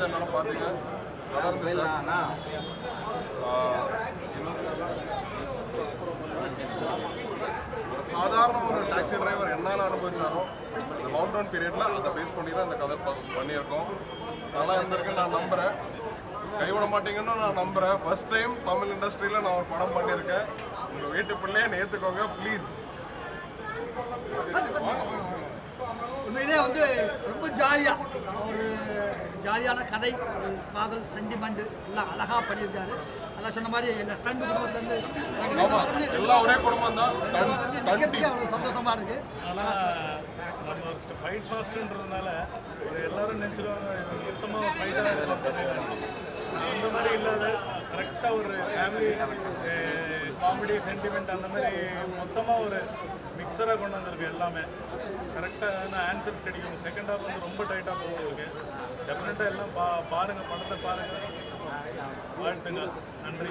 படத்தை எல்லாரும் பார்த்தீங்க நல்லா இருந்துச்சு ஆஹ், ஒரு சாதாரண ஒரு டாக்ஸி டிரைவர் என்னால் அனுபவிச்சாரோ இந்த லாக்டவுன் பீரியடில் அதை பேஸ் பண்ணி தான் இந்த கதை ப- பண்ணியிருக்கோம் நல்லா இருந்திருக்கு நான் நம்புகிறேன் கைவிட மாட்டீங்கன்னு நான் நம்புகிறேன் ஃபர்ஸ்ட் டைம் தமிழ் இண்டஸ்ட்ரியில் நான் ஒரு படம் பண்ணியிருக்கேன் உங்கள் வீட்டு பிள்ளையே ஏற்றுக்கோங்க ப்ளீஸ் உண்மையிலே வந்து ரொம்ப ஜாலியாக ஒரு ஜாலியான கதை ஒரு காதல் சென்டிமெண்ட் எல்லாம் அழகாக பண்ணியிருக்காரு அதான் சொன்ன மாதிரி எங்கள் ஸ்டண்ட் குடும்பத்துலேருந்து ஆமாம் எல்லாம் ஒரே குடும்பம் தான் நிற்கிறதுக்கே அவ்வளோ சந்தோஷமாக இருக்குது ஆனால் நம்ம ஃபைட் மாஸ்டர்ன்றதுனால ஒரு எல்லாரும் நினச்சிருவாங்க இது மொத்தமாக ஃபைட்டாக இருக்கும் அந்த மாதிரி இல்லாத கரெக்டாக ஒரு ஃபேமிலி காமெடி சென்டிமெண்ட் அந்த மாதிரி மொத்தமாக ஒரு மிக்சராக கொண்டு வந்திருக்கு எல்லாமே கரெக்டான ஆன்சர்ஸ் கிடைக்கும் செகண்ட் ஹாஃப் வந்து ரொம்ப டைட்டாக போகும் உங்களுக்கு டெஃபினட்டாக எல்லாம் பா பாருங்கள் படத்தை பாருங்கள் வாழ்த்துங்க நன்றி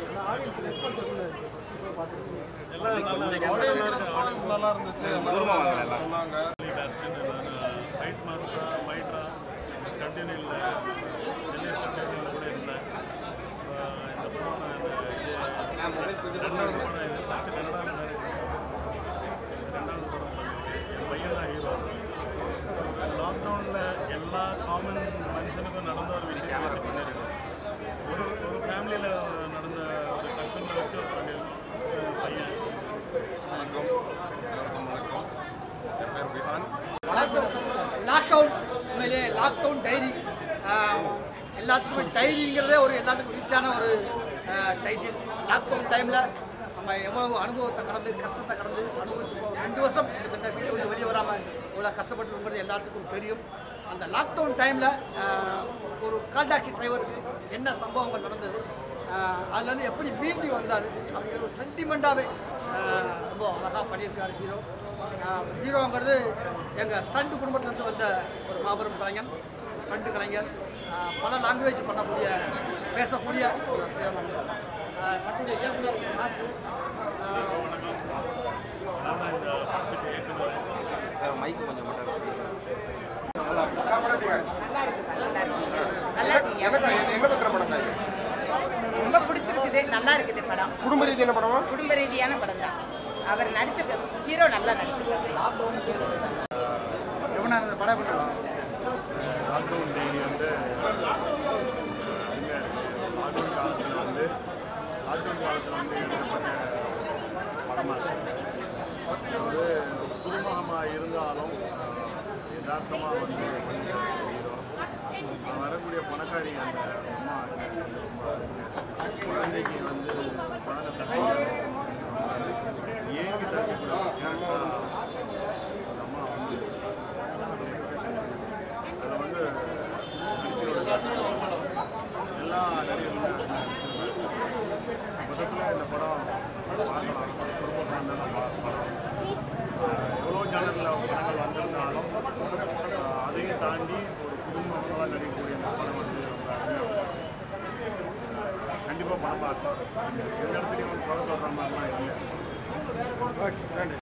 எல்லாம் நல்லா ஆடியன்ஸ் ரெஸ்பான்ஸ் நல்லா இருந்துச்சு எல்லாரும் நல்லா சொன்னாங்க ஃபைட் மாஸ்டரா ஃபைட்டரா கண்டினியூ இல்லை சென்னை கண்டினியூவில் கூட இருந்தேன் அஹ் இந்த படம் நான் இது ரெண்டாவது படம் இது ஃபஸ்ட்டு கன்னடாவில் நடிச்சேன் ரெண்டாவது படம் பண்ணியிருக்கேன் என் பையன் தான் ஹீரோ லாக்டவுனில் எல்லா காமன் மனுஷனுக்கும் நடந்த ஒரு விஷயத்தை வச்சு பண்ணியிருக்கோம் ஒரு ஒரு ஃபேமிலியில் நடந்த ஒரு கஷ்டங்களை வச்சு ஒரு பண்ணியிருக்கோம் என் பையன் வணக்கம் எல்லாருக்கும் வணக்கம் என் பேர் விஹான் லாக்டவுன் உண்மையிலே லாக்டவுன் டைரி எல்லாத்துக்குமே டைரிங்கிறதே ஒரு எல்லாத்துக்கும் ரீச்சான ஒரு டைட்டில் லாக்டவுன் டைமில் நம்ம எவ்வளவு அனுபவத்தை கடந்து கஷ்டத்தை கடந்து அனுபவிச்சிருப்போம் ரெண்டு வருஷம் கிட்டத்தட்ட வீட்டை விட்டு வெளியே வராமல் இவ்வளோ கஷ்டப்பட்டுருக்கிறது எல்லாத்துக்கும் தெரியும் அந்த லாக்டவுன் டைமில் ஒரு கால் டாக்ஸி டிரைவருக்கு என்ன சம்பவங்கள் நடந்தது ஆஹ் அதுலேருந்து எப்படி மீண்டு வந்தார் அப்படிங்கிற ஒரு சென்டிமெண்ட்டாகவே ரொம்ப அழகாக பண்ணியிருக்காரு ஹீரோ ஆஹ் ஹீரோங்கிறது எங்கள் ஸ்டண்ட் குடும்பத்திலேருந்து வந்த ஒரு மாபெரும் கலைஞர் ஸ்டண்ட் கலைஞர் ஆஹ் பல லாங்குவேஜ் பண்ணக்கூடிய பேசக்கூடிய ஒரு அற்புதமான ஆஹ் படத்துடைய இயக்குனர் ராசு. ஆஹ் நான் தான் இந்த படத்துக்கு இயக்குனர் மைக் கொஞ்சம் மட்டும் நல்லா இருக்கு நல்லா இருக்கு நல்லா இருக்கீங்க என்ன பத்திர படம் இது? ரொம்ப பிடிச்சிருக்குது நல்லா இருக்குது படம் குடும்ப ரீதியான படமா குடும்ப ரீதியான படம் தான் அவர் நடிச்சிருக்காரு ஹீரோ நல்லா நடிச்சிருக்காரு லாக்டவுன் டெய்லி வந்து அருமையாக இருக்குது லாக்டவுன் காலத்தில் வந்து லாக்டவுன் காலத்தில் வந்து எடுக்கப்பட்ட படமாக இருக்குது அது வந்து குடும்பமாக இருந்தாலும் யதார்த்தமாக வந்து பண்ணியிருக்காங்க ஹீரோ அஹ் வரக்கூடிய பணக்காரி அந்த அம்மா எனக்கு வந்து ரொம்ப அருமையா இருக்கு. குழந்தைக்கு வந்து குழந்தை தட்டி ஏங்கி தட்டி அந்த அம்மா வந்து அதில் வந்து நடிச்சிருக்க எல்லா நடிகர்களுமே நடிச்சிருக்காங்க மொத்தத்தில் இந்த படம் பார்க்கலாம் குடும்ப படம் தான் பா- படம் ஆஹ் எவ்வளோ ஜானரில் படங்கள் வந்திருந்தாலும் ஆஹ் அதையும் தாண்டி ஒரு குடும்பமாக நடிக்கக்கூடிய இந்த படம் வந்து ரொம்ப அருமையாக கண்டிப்பாக படம் பார்க்கலாம் எந்த இடத்துலையும் குறை சொல்கிற மாதிரிலாம் இல்லை